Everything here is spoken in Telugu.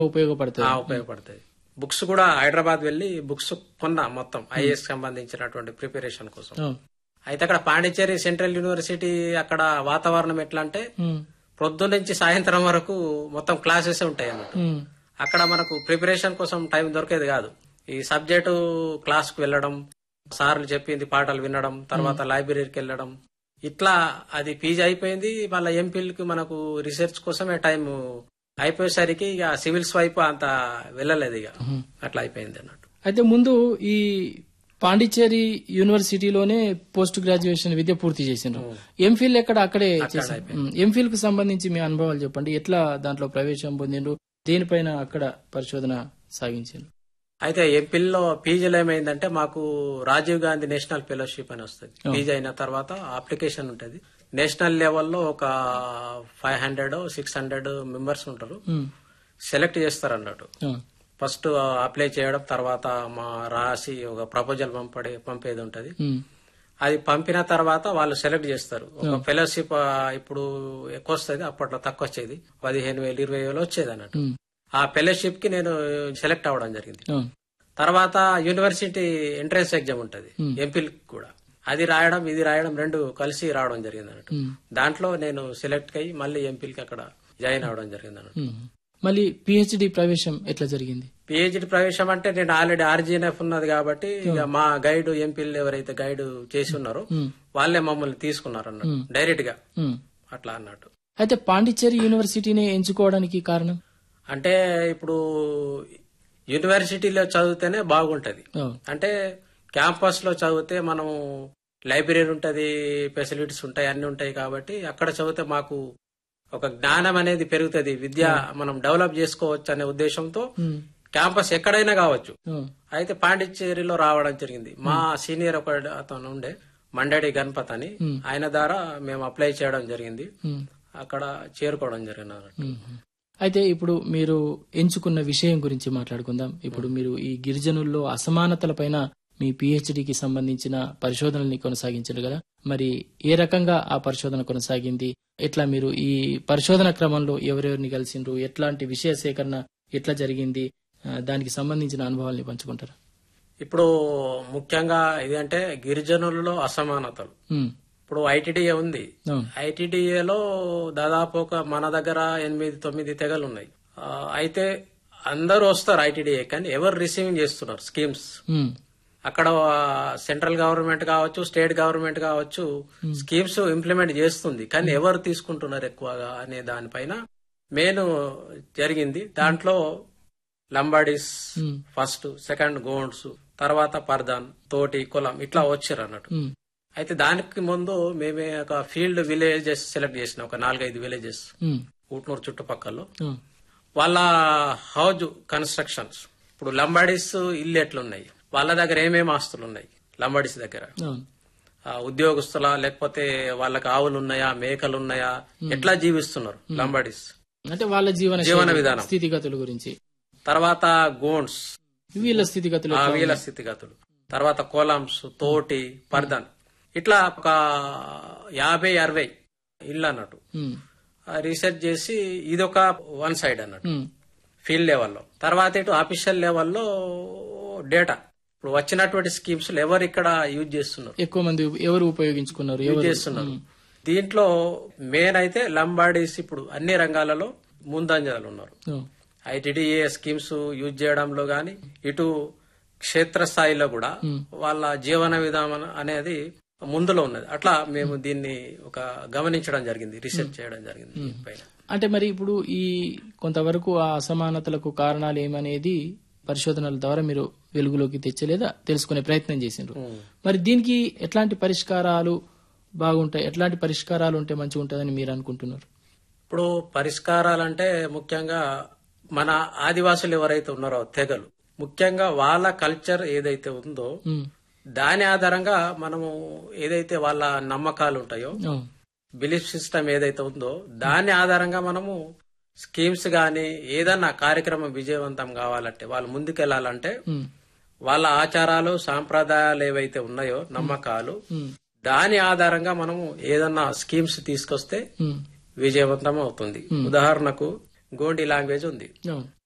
ఉపయోగపడుతుంది ఆ, ఉపయోగపడతాయి బుక్స్ కూడా హైదరాబాద్ వెళ్ళి బుక్స్ కొన్నా మొత్తం ఐఏఎస్ సంబంధించినటువంటి ప్రిపరేషన్ కోసం ఆ. అయితే అక్కడ పాండిచ్చేరి సెంట్రల్ యూనివర్సిటీ అక్కడ వాతావరణం ఎట్లా అంటే ఉమ్, ప్రొద్దు నుంచి సాయంత్రం వరకు మొత్తం క్లాసెస్ ఉంటాయి అన్నట్టు ఉమ్, అక్కడ మనకు ప్రిపరేషన్ కోసం టైం దొరికేది కాదు ఈ సబ్జెక్టు క్లాస్ కు వెళ్ళడం సార్లు చెప్పింది పాటలు వినడం తర్వాత లైబ్రరీకి వెళ్ళడం ఇట్లా అది పీజీ అయిపోయింది మళ్ళీ ఎంపీలకి మనకు రీసెర్చ్ కోసమే టైం అయిపోయేసరికి ఇక సివిల్స్ వైపు అంత వెళ్ళలేదు ఇక అట్లా అయిపోయింది అన్నట్టు అయితే ముందు ఈ పాండిచ్చేరి యూనివర్సిటీలోనే పోస్ట్ గ్రాడ్యుయేషన్ విద్య పూర్తి చేసిండ్రు ఎంఫిల్ ఎక్కడ అక్కడే చేశారు ఎంఫిల్ కు సంబంధించి మీ అనుభవాలు చెప్పండి ఎట్లా దాంట్లో ప్రవేశం పొందిండ్రు దేనిపైన అక్కడ పరిశోధన సాగించిండ్రు అయితే ఎంపీల్లో పీజీలో ఏమైందంటే మాకు రాజీవ్ గాంధీ నేషనల్ ఫెలోషిప్ అని వస్తుంది పీజీ అయిన తర్వాత అప్లికేషన్ ఉంటుంది నేషనల్ లెవెల్లో ఒక five hundred six hundred members ఉంటారు ఉమ్, సెలెక్ట్ చేస్తారు అన్నట్టు ఆ, ఫస్ట్ అప్లై చేయడం తర్వాత మా రాసి ఒక ప్రపోజల్ పంపడే పంపేది ఉంటది ఉమ్, అది పంపిన తర్వాత వాళ్ళు సెలెక్ట్ చేస్తారు ఒక ఫెలోషిప్ ఇప్పుడు ఎక్కువ వస్తుంది అప్పట్లో తక్కువ వచ్చేది పదిహేను వేలు ఇరవై వేలు వచ్చేది అన్నట్టు ఉమ్, ఆ ఫెలోషిప్ కి నేను సెలెక్ట్ అవ్వడం జరిగింది ఆ, తర్వాత యూనివర్సిటీ ఎంట్రన్స్ ఎగ్జామ్ ఉంటది ఎంపీల్ కూడా అది రాయడం ఇది రాయడం రెండు కలిసి రావడం జరిగింది అన్నట్టు ఉమ్, దాంట్లో నేను సెలెక్ట్ అయ్యి మళ్ళీ ఎంపీలకి అక్కడ జాయిన్ అవడం జరిగింది అన్నట్టు ఉమ్. మళ్ళీ పిహెచ్డి ప్రవేశం ఎట్లా జరిగింది పిహెచ్డి ప్రవేశం అంటే నేను ఆల్రెడీ ఆర్జీఎన్ఎఫ్ ఉన్నది కాబట్టి ఇక మా గైడ్ ఎంపీలు ఎవరైతే గైడ్ చేసి ఉన్నారో ఉమ్, వాళ్ళే మమ్మల్ని తీసుకున్నారు అన్నట్టు డైరెక్ట్ గా ఉమ్. అట్లా అన్నట్టు అయితే పాండిచ్చేరి యూనివర్సిటీని ఎంచుకోవడానికి కారణం అంటే ఇప్పుడు యూనివర్సిటీలో చదివితేనే బాగుంటది ఆ, అంటే క్యాంపస్ లో చదివితే మనం లైబ్రరీ ఉంటది ఫెసిలిటీస్ ఉంటాయి అన్ని ఉంటాయి కాబట్టి అక్కడ చదివితే మాకు ఒక జ్ఞానం అనేది పెరుగుతుంది విద్య మనం డెవలప్ చేసుకోవచ్చు అనే ఉద్దేశంతో ఉమ్, క్యాంపస్ ఎక్కడైనా కావచ్చు ఆ, అయితే పాండిచ్చేరిలో రావడం జరిగింది మా సీనియర్ ఒక అతను ఉండే మండడి గణపత్ అని ఆయన ద్వారా మేము అప్లై చేయడం జరిగింది ఉమ్, అక్కడ చేరుకోవడం జరిగింది అన్నట్టు. ఉమ్. అయితే ఇప్పుడు మీరు ఎంచుకున్న విషయం గురించి మాట్లాడుకుందాం ఇప్పుడు మీరు ఈ గిరిజనుల్లో అసమానతలపైన మీ పిహెచ్డికి సంబంధించిన పరిశోధనల్ని కొనసాగించారు కదా మరి ఏ రకంగా ఆ పరిశోధన కొనసాగింది ఎట్లా మీరు ఈ పరిశోధన క్రమంలో ఎవరెవరిని కలిసిండ్రు ఎట్లాంటి విషయ సేకరణ ఎట్లా జరిగింది ఆ, దానికి సంబంధించిన అనుభవాల్ని పంచుకుంటారా ఇప్పుడు ముఖ్యంగా ఇది అంటే గిరిజనులలో అసమానతలు ఉమ్, ఇప్పుడు ఐటీడీఏ ఉంది అవును. ఐటీడీఏలో దాదాపు ఒక మన దగ్గర ఎనిమిది తొమ్మిది తెగలు ఉన్నాయి ఆ, అయితే అందరూ వస్తారు ఐటీడీఏ కానీ ఎవరు రిసీవింగ్ చేస్తున్నారు స్కీమ్స్ ఉమ్, అక్కడ సెంట్రల్ గవర్నమెంట్ కావచ్చు స్టేట్ గవర్నమెంట్ కావచ్చు స్కీమ్స్ ఇంప్లిమెంట్ చేస్తుంది కానీ ఎవరు తీసుకుంటున్నారు ఎక్కువగా అనే దానిపైన మెయిన్ జరిగింది దాంట్లో Lambadis um, first second Gonds తర్వాత పర్దాన్ తోటి కులం ఇట్లా వచ్చారు అన్నట్టు ఉమ్, అయితే దానికి ముందు మేమే ఒక ఫీల్డ్ విలేజెస్ సెలెక్ట్ చేసినాం ఒక నాలుగైదు విలేజెస్ ఉమ్, ఊట్నూరు చుట్టుపక్కల ఆ, వాళ్ళ హౌజ్ కన్స్ట్రక్షన్స్ ఇప్పుడు లంబాడీస్ ఇల్లు ఎట్లున్నాయి వాళ్ళ దగ్గర ఏమేమి ఆస్తులు ఉన్నాయి లంబాడీస్ దగ్గర అవును ఆ, ఉద్యోగస్తుల లేకపోతే వాళ్ళకి ఆవులు ఉన్నాయా మేకలు ఉన్నాయా ఎట్లా జీవిస్తున్నారు లంబాడీస్ అంటే వాళ్ళ జీవన జీవన శైలి, విధానం. స్థితిగతుల గురించి తర్వాత గోండ్స్ వీళ్ళ స్థితిగతులు ఆ వీళ్ళ స్థితిగతులు తర్వాత కోలాంస్ తోటి పర్దన్ ఇట్లా ఒక యాభై అరవై ఇల్లు అన్నట్టు ఉమ్, ఆ రీసెర్చ్ చేసి ఇదొక వన్ సైడ్ అన్నట్టు ఉమ్, ఫీల్డ్ లెవెల్లో తర్వాత ఇటు ఆఫీషియల్ లెవెల్లో డేటా ఇప్పుడు వచ్చినటువంటి స్కీమ్స్ ఎవరు ఇక్కడ యూజ్ చేస్తున్నారు ఎక్కువ మంది ఎవరు ఉపయోగించుకున్నారు యూజ్ ఎవరు చేస్తున్నారు దీంట్లో మెయిన్ అయితే లంబాడీస్ ఇప్పుడు అన్ని రంగాలలో ముందంజలు ఉన్నారు ఆ, ఐటీడీఏ స్కీమ్స్ యూజ్ చేయడంలో గాని ఇటు క్షేత్రస్థాయిలో కూడా వాళ్ళ జీవన విధానం అనేది ముందులో ఉన్నది అట్లా మేము దీన్ని ఒక గమనించడం జరిగింది రీసెర్చ్ చేయడం జరిగింది దీనిపైన అంటే మరి ఇప్పుడు ఈ కొంతవరకు ఆ అసమానతలకు కారణాలు ఏమనేది పరిశోధనల ద్వారా మీరు వెలుగులోకి తెచ్చలేదా తెలుసుకునే ప్రయత్నం చేసిండ్రు ఉమ్. మరి దీనికి ఎట్లాంటి పరిష్కారాలు బాగుంటాయి ఎట్లాంటి పరిష్కారాలు ఉంటే మంచిగా ఉంటుందని మీరు అనుకుంటున్నారు ఇప్పుడు పరిష్కారాలంటే ముఖ్యంగా మన ఆదివాసులు ఎవరైతే ఉన్నారో తెగలు ముఖ్యంగా వాళ్ళ కల్చర్ ఏదైతే ఉందో ఉమ్, దాని ఆధారంగా మనము ఏదైతే వాళ్ళ నమ్మకాలు ఉంటాయో ఆ, బిలీఫ్ సిస్టమ్ ఏదైతే ఉందో దాని ఆధారంగా మనము స్కీమ్స్ గాని ఏదన్నా కార్యక్రమం విజయవంతం కావాలంటే వాళ్ళు ముందుకెళ్లాలంటే ఉమ్, వాళ్ళ ఆచారాలు సాంప్రదాయాలు ఏవైతే ఉన్నాయో నమ్మకాలు ఉమ్, దాని ఆధారంగా మనము ఏదన్నా స్కీమ్స్ తీసుకొస్తే ఉమ్, విజయవంతం అవుతుంది ఉదాహరణకు గోండి లాంగ్వేజ్ ఉంది అవును